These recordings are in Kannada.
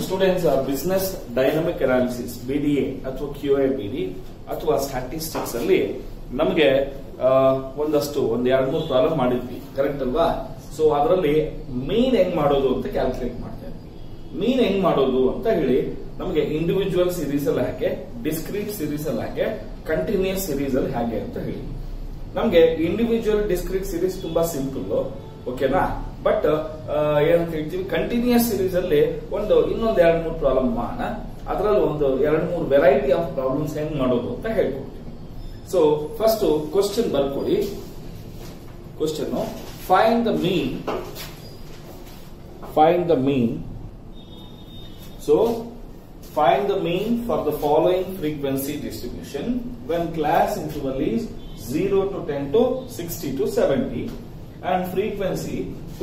students business dynamic analysis BDA ಅಥವಾ ಕ್ಯೂ ಐ ಬಿಡಿ ಅಥವಾ ಸ್ಟ್ಯಾಟಿಸ್ಟಿಕ್ಸ್ ಅಲ್ಲಿ ನಮಗೆ ಒಂದಷ್ಟು ಒಂದ್ ಎರಡ್ ಮೂರು ಪ್ರಾಬ್ಲಮ್ ಮಾಡಿದ್ವಿ ಕರೆಕ್ಟ್ ಅಲ್ವಾ ಸೊ ಅದರಲ್ಲಿ ಮೀನ್ ಹೆಂಗ್ ಮಾಡೋದು ಅಂತ ಕ್ಯಾಲ್ಕುಲೇಟ್ ಮಾಡ್ತಾ ಇದ್ವಿ ಮೀನ್ ಹೆಂಗ್ ಮಾಡೋದು ಅಂತ ಹೇಳಿ ನಮಗೆ ಇಂಡಿವಿಜುವಲ್ ಸೀರೀಸ್ ಅಲ್ಲಿ ಹಾಗೆ ಡಿಸ್ಕ್ರೀಟ್ ಸೀರೀಸ್ ಅಲ್ಲಿ ಹಾಗೆ ಕಂಟಿನ್ಯೂಸ್ ಸೀರೀಸ್ ಅಲ್ಲಿ ಹಾಗೆ ಅಂತ ಹೇಳಿ ನಮ್ಗೆ ಇಂಡಿವಿಜುವಲ್ ಡಿಸ್ಕ್ರೀಟ್ ಸೀರೀಸ್ ತುಂಬಾ ಸಿಂಪಲ್ ಓಕೆನಾ ಬಟ್ ಏನಂತ ಹೇಳ್ತೀವಿ ಕಂಟಿನ್ಯೂಸ್ ಸೀರೀಸ್ ಅಲ್ಲಿ ಒಂದು ಇನ್ನೊಂದ್ ಎರಡ್ ಮೂರು ಪ್ರಾಬ್ಲಮ್ ಮಾಡೋಣ ಅದರಲ್ಲಿ ಒಂದು ಎರಡ್ ಮೂರು ವೆರೈಟಿ ಆಫ್ ಪ್ರಾಬ್ಲಮ್ಸ್ ಹೆಂಗ್ ಮಾಡೋದು ಅಂತ ಹೇಳ್ಕೊಡ್ತೀನಿ ಸೊ ಫಸ್ಟ್ ಕ್ವಶನ್ ಬರ್ಕೊಡಿ question find the mean find the mean so find the mean for the following frequency distribution when class interval is 0 to 10 to 60 to 70 and frequency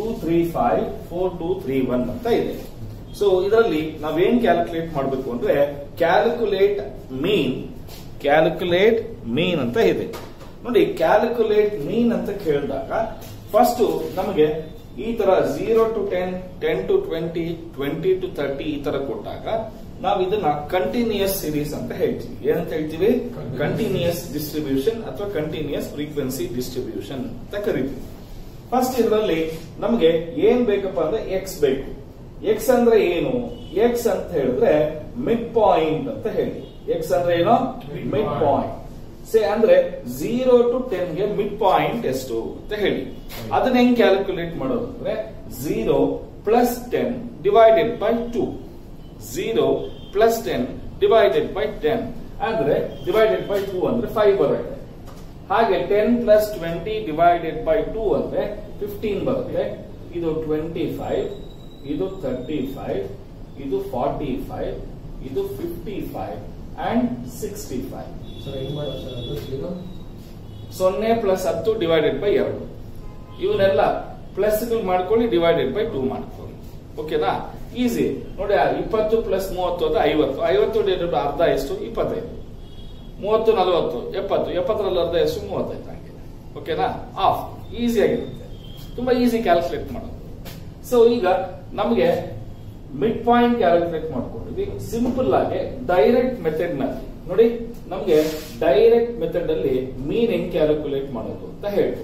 235 4231 ಅಂತ ಇದೆ ಸೊ ಇದರಲ್ಲಿ ನಾವೇನ್ ಕ್ಯಾಲ್ಕುಲೇಟ್ ಮಾಡಬೇಕು ಅಂದ್ರೆ ಕ್ಯಾಲ್ಕುಲೇಟ್ ಮೀನ್ ಕ್ಯಾಲ್ಕುಲೇಟ್ ಮೀನ್ ಅಂತ ಇದೆ ನೋಡಿ ಕ್ಯಾಲ್ಕುಲೇಟ್ ಮೀನ್ ಅಂತ ಕೇಳಿದಾಗ ಫಸ್ಟ್ ನಮಗೆ ಈ ತರ zero to ten ten to twenty twenty to thirty ಈ ತರ ಕೊಟ್ಟಾಗ ನಾವು ಇದನ್ನ ಕಂಟಿನ್ಯೂಯಸ್ ಸೀರೀಸ್ ಅಂತ ಹೇಳ್ತೀವಿ ಏನಂತ ಹೇಳ್ತೀವಿ ಕಂಟಿನ್ಯೂಯಸ್ ಡಿಸ್ಟ್ರಿಬ್ಯೂಷನ್ ಅಥವಾ ಕಂಟಿನ್ಯೂಯಸ್ ಫ್ರೀಕ್ವೆನ್ಸಿ ಡಿಸ್ಟ್ರಿಬ್ಯೂಷನ್ ಅಂತ ಕರಿತೀವಿ ಫಸ್ಟ್ ಇದರಲ್ಲಿ ನಮಗೆ ಏನ್ ಬೇಕಪ್ಪ ಅಂದ್ರೆ ಎಕ್ಸ್ ಬೇಕು ಎಕ್ಸ್ ಅಂದ್ರೆ ಏನು ಎಕ್ಸ್ ಅಂತ ಹೇಳಿದ್ರೆ ಮಿಡ್ ಪಾಯಿಂಟ್ ಅಂತ ಹೇಳಿ ಎಕ್ಸ್ ಅಂದ್ರೆ ಏನು ಮಿಡ್ ಪಾಯಿಂಟ್ ಸೇ ಅಂದ್ರೆ ಜೀರೋ ಟು ಟೆನ್ ಗೆ ಮಿಡ್ ಪಾಯಿಂಟ್ ಎಷ್ಟು ಅಂತ ಹೇಳಿ ಅದನ್ನ ಹೆಂಗ್ ಕ್ಯಾಲ್ಕುಲೇಟ್ ಮಾಡೋದು ಅಂದ್ರೆ zero plus ten divided by two zero plus ten divided by ten ಅಂದ್ರೆ ಡಿವೈಡೆಡ್ ಬೈ ಟೂ ಅಂದ್ರೆ ಫೈವ್ ಬರುತ್ತೆ ಹಾಗೆ ten plus twenty divided by two ಅಂದ್ರೆ ಫಿಫ್ಟೀನ್ ಬರುತ್ತೆ ಇದು ಟ್ವೆಂಟಿ ಫೈವ್ ಇದು ತರ್ಟಿ ಫೈವ್ ಇದು ಫಾರ್ಟಿ ಫೈವ್ ಇದು fifty five and sixty five sir ಹೆಂಗ್ ಮಾಡೋದು ಸರ್ ಅದು ಜೀರೋ ಸೊನ್ನೆ ಪ್ಲಸ್ ಹತ್ತು ಡಿವೈಡೆಡ್ ಬೈ ಎರಡು ಇವನ್ನೆಲ್ಲ ಪ್ಲಸ್ ಮಾಡ್ಕೊಳ್ಳಿ ಡಿವೈಡೆಡ್ ಬೈ ಟೂ ಮಾಡ್ಕೊಳ್ಳಿ ಓಕೆನಾ ಈಸಿ ನೋಡಿ ಆ ಇಪ್ಪತ್ತು ಪ್ಲಸ್ ಮೂವತ್ತು ಅಂದ್ರೆ ಐವತ್ತು ಐವತ್ತು ಡಿವೈಡೆಡ್ ಅರ್ಧ ಎಷ್ಟು ಇಪ್ಪತ್ತೈದು ಮೂವತ್ತು ನಲವತ್ತು ಎಪ್ಪತ್ತು ಎಪ್ಪತ್ತರಲ್ಲಿ ಅರ್ಧ ಎಷ್ಟು ಮೂವತ್ತೈದು ಹಂಗೆ ಓಕೆನಾ ಆಫ್ ಈಸಿ ಆಗಿರುತ್ತೆ ತುಂಬಾ ಈಸಿ ಕ್ಯಾಲ್ಕುಲೇಟ್ ಮಾಡೋದು ಸೊ ಈಗ ನಮಗೆ ಮಿಡ್ ಪಾಯಿಂಟ್ ಕ್ಯಾಲ್ಕುಲೇಟ್ ಮಾಡ್ಕೊಂಡಿದ್ವಿ ಸಿಂಪಲ್ ಆಗಿ ಡೈರೆಕ್ಟ್ ಮೆಥಡ್ ನಲ್ಲಿ ನೋಡಿ ನಮಗೆ ಡೈರೆಕ್ಟ್ ಮೆಥಡ್ ಅಲ್ಲಿ ಮೀನ್ ಹೆಂಗ್ ಕ್ಯಾಲ್ಕುಲೇಟ್ ಮಾಡೋದು ಅಂತ ಹೇಳ್ಕೊಡ್ತೀವಿ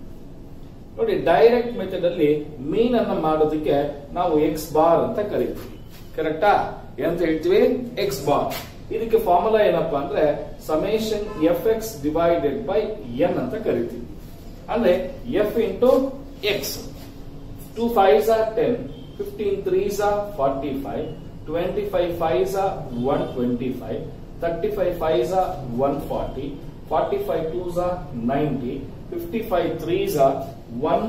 ನೋಡಿ ಡೈರೆಕ್ಟ್ ಮೆಥಡ್ ಅಲ್ಲಿ ಮೀನ್ ಅನ್ನ ಮಾಡೋದಕ್ಕೆ ನಾವು ಎಕ್ಸ್ ಬಾರ್ ಅಂತ ಕರಿತೀವಿ ಕರೆಕ್ಟಾ ಏನಂತ ಹೇಳ್ತೀವಿ ಎಕ್ಸ್ ಬಾರ್ ಇದಕ್ಕೆ ಫಾರ್ಮುಲಾ ಏನಪ್ಪಾ ಅಂದ್ರೆ summation f x divided by n ಅಂತ ಕರಿತೀವಿ ಅಂದ್ರೆ f into x two fives are ten fifteen threes are forty five twenty five fives are one twenty five thirty five fives are one forty forty five twos are ninety fifty five threes are one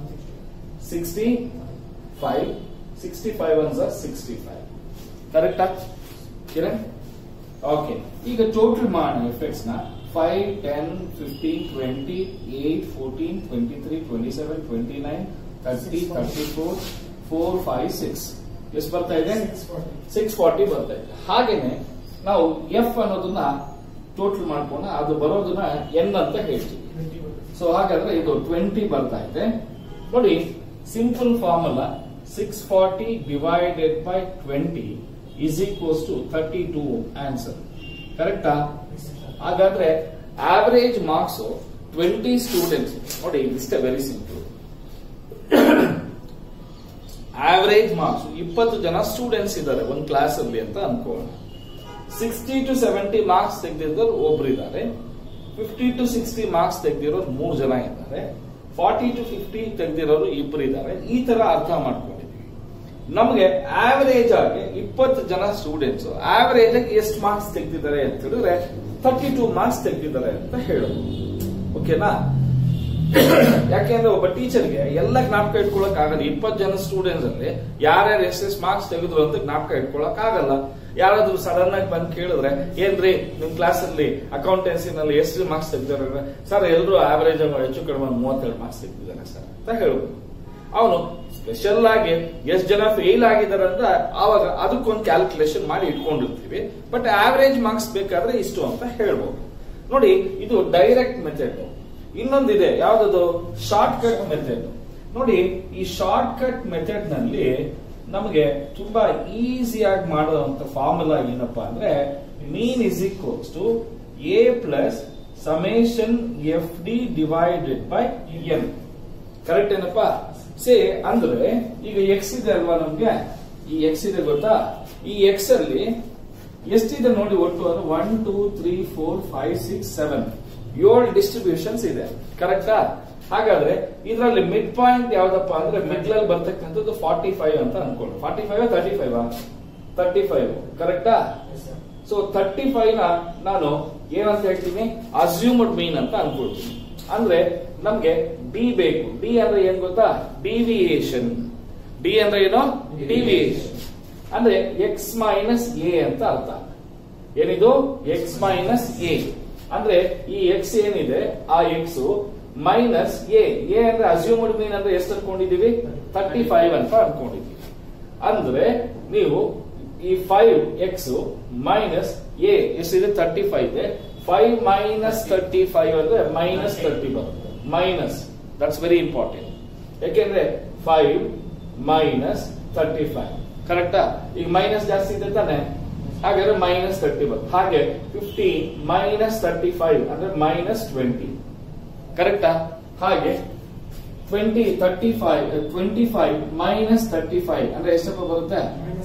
sixty five sixty five ones are sixty five ಕರೆಕ್ಟಾ ಕಿರಣ್ ಓಕೆ ಈಗ ಟೋಟಲ್ ಮಾಡೋಣ ಎಫೆಕ್ಟ್ಸ್ ನ five ten fifteen twenty eight fourteen twenty three twenty seven twenty nine thirty thirty four four five six ಎಷ್ಟು ಬರ್ತಾ ಇದೆ ಸಿಕ್ಸ್ ಫಾರ್ಟಿ ಬರ್ತಾ ಇದೆ ಹಾಗೇನೆ ನಾವು ಎಫ್ ಅನ್ನೋದನ್ನ ಟೋಟಲ್ ಮಾಡ್ಕೊಂಡು ಅದು ಬರೋದನ್ನ ಎನ್ ಅಂತ ಹೇಳ್ತೀವಿ ಸೊ ಹಾಗಾದ್ರೆ ಇದು ಟ್ವೆಂಟಿ ಬರ್ತಾ ಇದೆ ನೋಡಿ simple formula six forty divided by twenty is equals to thirty two answer ಕರೆಕ್ಟಾ ಹಾಗಾದ್ರೆ ಆವರೇಜ್ ಮಾರ್ಕ್ಸ್ ಟ್ವೆಂಟಿ ಸ್ಟೂಡೆಂಟ್ಸ್ ನೋಡಿ ಇಷ್ಟೇ ವೆರಿ ಸಿಂಪಲ್ ಆವರೇಜ್ ಮಾರ್ಕ್ಸ್ ಇಪ್ಪತ್ತು ಜನ ಸ್ಟೂಡೆಂಟ್ಸ್ ಇದ್ದಾರೆ ಒಂದು ಕ್ಲಾಸ್ ಅಲ್ಲಿ ಅಂತ ಅನ್ಕೋಣ ಸಿಕ್ಸ್ಟಿ ಟು ಸೆವೆಂಟಿ ಮಾರ್ಕ್ಸ್ ತೆಗೆದಿರೋರು ಒಬ್ರು ಇದ್ದಾರೆ ಫಿಫ್ಟಿ ಟು ಸಿಕ್ಸ್ಟಿ ಮಾರ್ಕ್ಸ್ ತೆಗೆದಿರೋರು ಮೂರು ಜನ ಇದ್ದಾರೆ ಫಾರ್ಟಿ ಟು ಫಿಫ್ಟಿ ತೆಗೆದಿರೋರು ಇಬ್ರು ಇದ್ದಾರೆ ಈ ತರ ಅರ್ಥ ಮಾಡ್ಕೊಂಡಿದ್ವಿ ನಮಗೆ ಆವರೇಜ್ ಆಗಿ ಇಪ್ಪತ್ತು ಜನ ಸ್ಟೂಡೆಂಟ್ಸ್ ಆವರೇಜ್ ಆಗಿ ಎಷ್ಟು ಮಾರ್ಕ್ಸ್ ತೆಗೆದಿದ್ದಾರೆ ಅಂತ ಹೇಳಿದ್ರೆ ತರ್ಟಿ ಟೂ ಮಾರ್ಕ್ಸ್ ತೆಗೆದಿದ್ದಾರೆ ಅಂತ ಹೇಳೋದು ಓಕೆನಾ ಯಾಕೆಂದ್ರೆ ಒಬ್ಬ ಟೀಚರ್ಗೆ ಎಲ್ಲ ಜ್ಞಾಪಕ ಇಟ್ಕೊಳಕ್ ಆಗಲ್ಲ ಇಪ್ಪತ್ತು ಜನ ಸ್ಟೂಡೆಂಟ್ಸ್ ಅಲ್ಲಿ ಯಾರ್ಯಾರು ಎಷ್ಟೆಷ್ಟು ಮಾರ್ಕ್ಸ್ ತೆಗೆದ್ರು ಅಂತ ಜ್ಞಾಪಕ ಇಟ್ಕೊಳಕ್ ಆಗಲ್ಲ ಯಾರಾದ್ರೂ ಸಡನ್ ಆಗಿ ಬಂದು ಕೇಳಿದ್ರೆ ಏನ್ರಿ ನಿಮ್ ಕ್ಲಾಸ್ ಅಲ್ಲಿ ಅಕೌಂಟೆನ್ಸಿನಲ್ಲಿ ಎಷ್ಟು ಮಾರ್ಕ್ಸ್ ತೆಗ್ದಿದ್ದಾರೆ ಸರ್ ಎಲ್ಲರೂ ಆವರೇಜ್ ಹೆಚ್ಚು ಕಡಿಮೆ ಒಂದು ಮೂವತ್ತೆರಡು ಮಾರ್ಕ್ಸ್ ತೆಗ್ದಿದ್ದಾರೆ ಸರ್ ಅಂತ ಹೇಳ್ಬೋದು ಅವನು ಸ್ಪೆಷಲ್ ಆಗಿ ಎಷ್ಟು ಜನ ಫೇಲ್ ಆಗಿದ್ದಾರೆ ಅಂತ ಆವಾಗ ಅದಕ್ಕೊಂದು ಕ್ಯಾಲ್ಕುಲೇಷನ್ ಮಾಡಿ ಇಟ್ಕೊಂಡಿರ್ತೀವಿ ಬಟ್ ಆವರೇಜ್ ಮಾರ್ಕ್ಸ್ ಬೇಕಾದ್ರೆ ಇಷ್ಟು ಅಂತ ಹೇಳ್ಬೋದು ನೋಡಿ ಇದು ಡೈರೆಕ್ಟ್ ಮೆಥಡ್ ಇನ್ನೊಂದಿದೆ ಯಾವ್ದದು ಶಾರ್ಟ್ ಕಟ್ ಮೆಥಡ್ ನೋಡಿ ಈ ಶಾರ್ಟ್ ಕಟ್ ಮೆಥಡ್ ನಲ್ಲಿ ನಮಗೆ ತುಂಬಾ ಈಸಿಯಾಗಿ ಮಾಡುವಂತ ಫಾರ್ಮುಲಾ ಏನಪ್ಪಾ ಅಂದ್ರೆ mean is equals to a plus summation f d divided by n correct ಏನಪ್ಪಾ ಸೇ ಅಂದ್ರೆ ಈಗ ಎಕ್ಸ್ ಇದೆ ಅಲ್ವಾ ನಮ್ಗೆ ಈ ಎಕ್ಸ್ ಇದೆ ಗೊತ್ತಾ ಈ ಎಕ್ಸ್ ಅಲ್ಲಿ ಎಷ್ಟಿದೆ ನೋಡಿ ಒಟ್ಟು ಅಂದ್ರೆ one two three four five six seven ಏಳು ಡಿಸ್ಟ್ರಿಬ್ಯೂಷನ್ಸ್ ಇದೆ ಕರೆಕ್ಟಾ ಹಾಗಾದ್ರೆ ಇದರಲ್ಲಿ ಮಿಡ್ ಪಾಯಿಂಟ್ ಯಾವ್ದಪ್ಪ ಅಂದ್ರೆ ಮಿಡ್ಲ್ ಅಲ್ಲಿ ಬರ್ತಕ್ಕಂಥದ್ದು ಫಾರ್ಟಿ ಫೈವ್ ಅಂತ ಅನ್ಕೊಂಡು forty five thirty five thirty five ಕರೆಕ್ಟಾ ಸೊ ತರ್ಟಿ ಫೈವ್ ನ ನಾನು ಏನಂತ ಹೇಳ್ತೀನಿ ಅಸ್ಯೂಮ್ಡ್ ಮೀನ್ ಅಂತ ಅನ್ಕೊಳ್ತೀನಿ ಅಂದ್ರೆ ನಮ್ಗೆ ಡಿ ಬೇಕು ಡಿ ಅಂದ್ರೆ ಏನ್ ಗೊತ್ತಾ ಡಿವಿಯೇಷನ್ ಡಿ ಅಂದ್ರೆ ಏನು ಡಿವಿಯೇಷನ್ ಅಂದ್ರೆ ಎಕ್ಸ್ ಮೈನಸ್ ಎ ಅಂತ ಅರ್ಥ ಏನಿದು ಎಕ್ಸ್ ಮೈನಸ್ ಎ ಅಂದ್ರೆ ಈ ಎಕ್ಸ್ ಏನಿದೆ ಆ ಎಕ್ಸ್ ಮೈನಸ್ ಎ ಎ ಅಂದ್ರೆ ಅಸ್ಯೂಮ್ಡ್ ಮೀನ್ ಅಂದ್ರೆ ಎಷ್ಟು ಅನ್ಕೊಂಡಿದೀವಿ ತರ್ಟಿ ಫೈವ್ ಅಂತ ಅನ್ಕೊಂಡಿದೀವಿ ಅಂದ್ರೆ ನೀವು ಈ ಫೈವ್ ಎಕ್ಸ್ ಮೈನಸ್ ಎ ಎಷ್ಟಿದೆ ತರ್ಟಿ ಫೈವ್ ಇದೆ ಫೈವ್ ಮೈನಸ್ ತರ್ಟಿ ಫೈವ್ ಅಂದ್ರೆ ಮೈನಸ್ ತರ್ಟಿ ಬರುತ್ತೆ ಮೈನಸ್ ದಟ್ಸ್ ವೆರಿ ಇಂಪಾರ್ಟೆಂಟ್ ಯಾಕೆಂದ್ರೆ ಫೈವ್ ಮೈನಸ್ ತರ್ಟಿ ಫೈವ್ ಕರೆಕ್ಟಾ ಈಗ ಮೈನಸ್ ಜಾಸ್ತಿ ಇದೆ ತಾನೆ ಹಾಗಾದ್ರೆ ಮೈನಸ್ ತರ್ಟಿ ಬರುತ್ತೆ ಹಾಗೆ ಫಿಫ್ಟಿ ಮೈನಸ್ ತರ್ಟಿ ಫೈವ್ ಅಂದ್ರೆ ಮೈನಸ್ ಟ್ವೆಂಟಿ ಕರೆಕ್ಟಾ ಹಾಗೆ twenty thirty five twenty five minus thirty five ಅಂದ್ರೆ ಎಷ್ಟಪ್ಪ ಬರುತ್ತೆ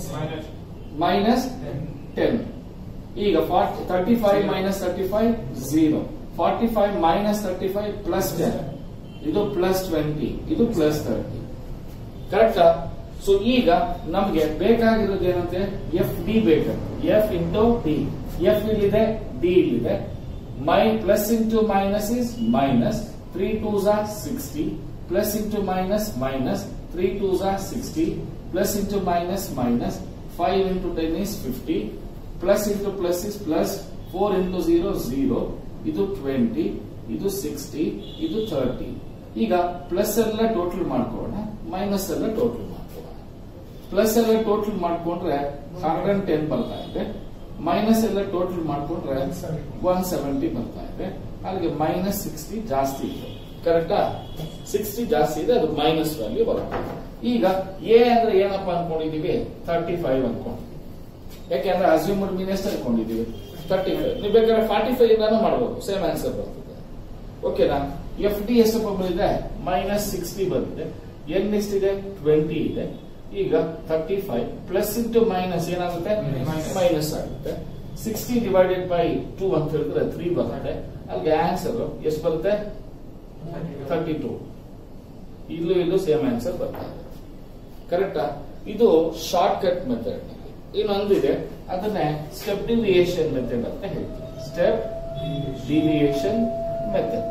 ಮೈನಸ್ ಟೆನ್ ಈಗ forty thirty five minus thirty five zero forty five minus thirty five plus ten ಇದು ಪ್ಲಸ್ ಟ್ವೆಂಟಿ ಇದು ಪ್ಲಸ್ ತರ್ಟಿ ಕರೆಕ್ಟಾ ಸೊ ಈಗ ನಮ್ಗೆ ಬೇಕಾಗಿರೋದು ಏನಂತೆ ಎಫ್ ಡಿ ಬೇಕಂತೆ ಎಫ್ ಇಂಟು ಡಿ ಎಫ್ ಇಲ್ಲಿದೆ ಡಿ ಇಲ್ಲಿದೆ my plus into minus is minus three two ಝಾ sixty plus into minus minus three two ಝಾ sixty plus into minus minus five into ten is fifty plus into plus is plus four into zero zero ಇದು ಟ್ವೆಂಟಿ ಇದು ಸಿಕ್ಸ್ಟಿ ಇದು ಥರ್ಟಿ ಈಗ ಪ್ಲಸ್ ಎಲ್ಲ ಟೋಟಲ್ ಮಾಡ್ಕೊಳ್ಳೋಣ ಮೈನಸ್ ಎಲ್ಲ ಟೋಟಲ್ ಮಾಡ್ಕೊಳ್ಳೋಣ ಪ್ಲಸ್ ಎಲ್ಲ ಟೋಟಲ್ ಮಾಡ್ಕೊಂಡ್ರೆ ಹಂಡ್ರೆಡ್ ಟೆನ್ ಬರ್ತಾ ಇದೆ ಮೈನಸ್ ಎಲ್ಲ ಟೋಟಲ್ ಮಾಡ್ಕೊಂಡ್ರೆ ಒನ್ ಸೆವೆಂಟಿ ಬರ್ತಾ ಇದೆ ಅಲ್ಲಿಗೆ ಮೈನಸ್ ಸಿಕ್ಸ್ಟಿ ಜಾಸ್ತಿ ಇದೆ ಕರೆಕ್ಟಾ ಸಿಕ್ಸ್ಟಿ ಜಾಸ್ತಿ ಇದೆ ಅದು ಮೈನಸ್ ವ್ಯಾಲ್ಯೂ ಬರುತ್ತೆ ಈಗ ಎ ಅಂದ್ರೆ ಏನಪ್ಪ ಅನ್ಕೊಂಡಿದೀವಿ ತರ್ಟಿ ಫೈವ್ ಅನ್ಕೊಂಡು ಯಾಕೆಂದ್ರೆ ಅಸ್ಯೂಮ್ಡ್ ಮೀನ್ ಎಷ್ಟು ಅನ್ಕೊಂಡಿದೀವಿ ತರ್ಟಿ ಫೈವ್ ನೀವು ಬೇಕಾದ್ರೆ ಫಾರ್ಟಿ ಫೈವ್ ಇಂದಾನು ಮಾಡಬಹುದು ಸೇಮ್ ಆನ್ಸರ್ ಬರ್ತದೆ ಓಕೆನಾ ಎಫ್ ಡಿ ಎಷ್ಟಪ್ಪ ಬಂದಿದೆ ಮೈನಸ್ ಸಿಕ್ಸ್ಟಿ ಬಂದಿದೆ ಎನ್ ಎಷ್ಟಿದೆ ಟ್ವೆಂಟಿ ಇದೆ ಈಗ thirty five plus into minus ಏನಾಗುತ್ತೆ ಮೈನಸ್ ಆಗುತ್ತೆ ಸಿಕ್ಸ್ಟಿ ಡಿವೈಡೆಡ್ ಬೈ ಟೂ ಅಂತ ಹೇಳಿದ್ರೆ ತ್ರೀ ಬರುತ್ತೆ ಅಲ್ಲಿಗೆ ಆನ್ಸರ್ ಎಷ್ಟು ಬರುತ್ತೆ ತರ್ಟಿ ಟೂ ಇಲ್ಲೂ ಇಲ್ಲೂ ಸೇಮ್ ಆನ್ಸರ್ ಬರ್ತಾ ಇದೆ ಕರೆಕ್ಟಾ ಇದು ಶಾರ್ಟ್ ಕಟ್ ಮೆಥಡ್ ಇನ್ನೊಂದಿದೆ ಅದನ್ನೇ ಸ್ಟೆಪ್ ಡಿವಿಯೇಷನ್ ಮೆಥಡ್ ಅಂತ ಹೇಳ್ತೀವಿ ಸ್ಟೆಪ್ ಡಿವಿಯೇಷನ್ ಮೆಥಡ್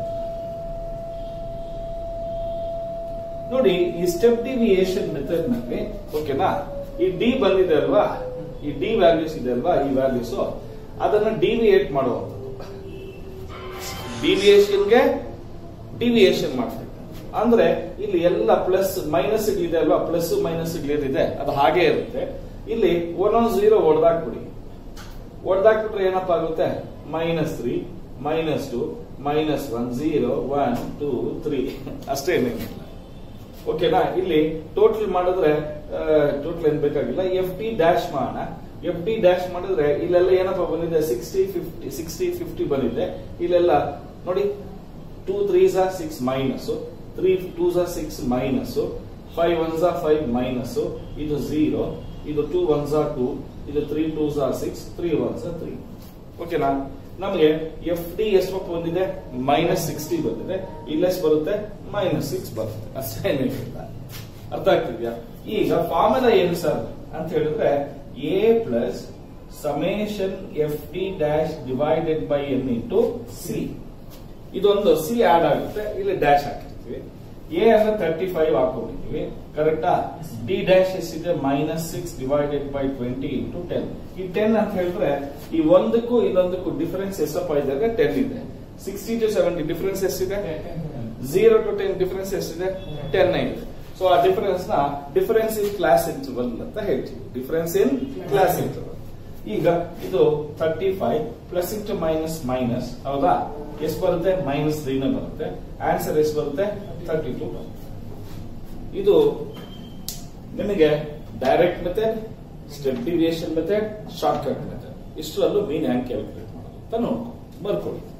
ನೋಡಿ ಈ ಸ್ಟೆಪ್ ಡಿವಿಯೇಷನ್ ಮೆಥಡ್ ನಲ್ಲಿ ಓಕೆನಾ ಈ ಡಿ ಬಂದಿದೆ ಅಲ್ವಾ ಈ ಡಿ ವ್ಯಾಲ್ಯೂಸ್ ಇದೆ ಅಲ್ವಾ ಈ ವ್ಯಾಲ್ಯೂಸ್ ಅದನ್ನ ಡಿವಿಯೇಟ್ ಮಾಡುವಂಥದ್ದು ಡಿವಿಯೇಷನ್ಗೆ ಡಿವಿಯೇಷನ್ ಮಾಡ್ತಾರೆ ಅಂದ್ರೆ ಇಲ್ಲಿ ಎಲ್ಲ ಪ್ಲಸ್ ಮೈನಸ್ ಇದೆ ಅಲ್ವಾ ಪ್ಲಸ್ ಮೈನಸ್ ಏನಿದೆ ಅದು ಹಾಗೆ ಇರುತ್ತೆ ಇಲ್ಲಿ ಒಂದೊಂದು ಝೀರೋ ಹೊಡೆದಾಕ್ಬಿಡಿ ಹೊಡೆದಾಕ್ಬಿಟ್ರೆ ಏನಪ್ಪ ಆಗುತ್ತೆ minus three minus two minus one zero one two three ಅಷ್ಟೇ ಏನೇನಿಲ್ಲ ಓಕೆನಾ ಇಲ್ಲಿ ಟೋಟಲ್ ಮಾಡಿದ್ರೆ ಟೋಟಲ್ ಏನ್ ಬೇಕಾಗಿಲ್ಲ ಎಫ್ ಟಿ ಡ್ಯಾಶ್ ಮಾಡೋಣ ಎಫ್ ಟಿ ಡ್ಯಾಶ್ ಮಾಡಿದ್ರೆ ಇಲ್ಲೆಲ್ಲ ಏನಪ್ಪ ಬಂದಿದೆ ಸಿಕ್ಸ್ಟಿ ಫಿಫ್ಟಿ ಸಿಕ್ಸ್ಟಿ ಫಿಫ್ಟಿ ಬಂದಿದೆ ಇಲ್ಲೆಲ್ಲ ನೋಡಿ ಟೂ ತ್ರೀ ಝಾ ಸಿಕ್ಸ್ ಮೈನಸ್ ತ್ರೀ ಟೂ ಝಾ ಸಿಕ್ಸ್ ಮೈನಸ್ ಫೈವ್ ಒನ್ ಝಾ ಫೈವ್ ಮೈನಸ್ ಇದು ಝೀರೋ ಇದು ಟೂ ಒನ್ ಝಾ ಟೂ ಇದು ತ್ರೀ ಟೂ ಝಾ ಸಿಕ್ಸ್ ತ್ರೀ ಒನ್ ಝಾ ತ್ರೀ ಓಕೆನಾ ನಮಗೆ ಎಫ್ ಡಿ ಎಷ್ಟು ಬಂದಿದೆ ಮೈನಸ್ ಸಿಕ್ಸ್ಟಿ ಬಂದಿದೆ ಇಲ್ಲೆಷ್ಟು ಬರುತ್ತೆ ಮೈನಸ್ ಸಿಕ್ಸ್ ಬರುತ್ತೆ ಅಷ್ಟೇ ಏನಿಲ್ಲ ಅರ್ಥ ಆಗ್ತಿದ್ಯಾ ಈಗ ಫಾರ್ಮುಲಾ ಏನು ಸರ್ ಅಂತ ಹೇಳಿದ್ರೆ a plus summation f d dash divided by n into c ಇದೊಂದು ಸಿ ಆಡ್ ಆಗುತ್ತೆ ಇಲ್ಲಿ ಡ್ಯಾಶ್ ಹಾಕಿರ್ತೀವಿ ಎ ಅಂದ್ರೆ ತರ್ಟಿ ಫೈವ್ ಹಾಕೊಂಡಿದೀವಿ ಕರೆಕ್ಟಾ ಡಿ ಡ್ಯಾಶ್ ಎಷ್ಟಿದೆ minus six divided by twenty into ten ಈ ಟೆನ್ ಅಂತ ಹೇಳಿದ್ರೆ ಈ ಒಂದಕ್ಕೂ ಇನ್ನೊಂದಕ್ಕೂ ಡಿಫರೆನ್ಸ್ ಎಷ್ಟಪ್ಪ ಇದೆ ಅಂದ್ರೆ ಟೆನ್ ಇದೆ ಸಿಕ್ಸ್ಟಿ ಟು ಸೆವೆಂಟಿ ಡಿಫರೆನ್ಸ್ ಎಷ್ಟಿದೆ ಝೀರೋ ಟು ಟೆನ್ ಡಿಫರೆನ್ಸ್ ಎಷ್ಟಿದೆ ಟೆನ್ ಇದೆ ಸೊ ಆ ಡಿಫರೆನ್ಸ್ ನ ಡಿಫರೆನ್ಸ್ ಇನ್ ಕ್ಲಾಸ್ ಇಂಟರ್ವಲ್ ಅಂತ ಹೇಳ್ತೀವಿ ಡಿಫರೆನ್ಸ್ ಇನ್ ಕ್ಲಾಸ್ ಇಂಟರ್ವಲ್ ಈಗ ಇದು thirty five plus into minus minus ಹೌದಾ ಎಷ್ಟು ಬರುತ್ತೆ ಮೈನಸ್ ತ್ರೀನ ಬರುತ್ತೆ ಆನ್ಸರ್ ಎಷ್ಟು ಬರುತ್ತೆ ತರ್ಟಿ ಟು ಇದು ನಿಮಗೆ direct method step deviation method short cut method ಇಷ್ಟರಲ್ಲೂ ಮೀನ್ ಹ್ಯಾಂಗ್ ಕ್ಯಾಲ್ಕುಲೇಟ್ ಮಾಡೋದು ಅಂತ ನೋಡ್ಕೊ ಬರ್ಕೊಳ್ಳಿ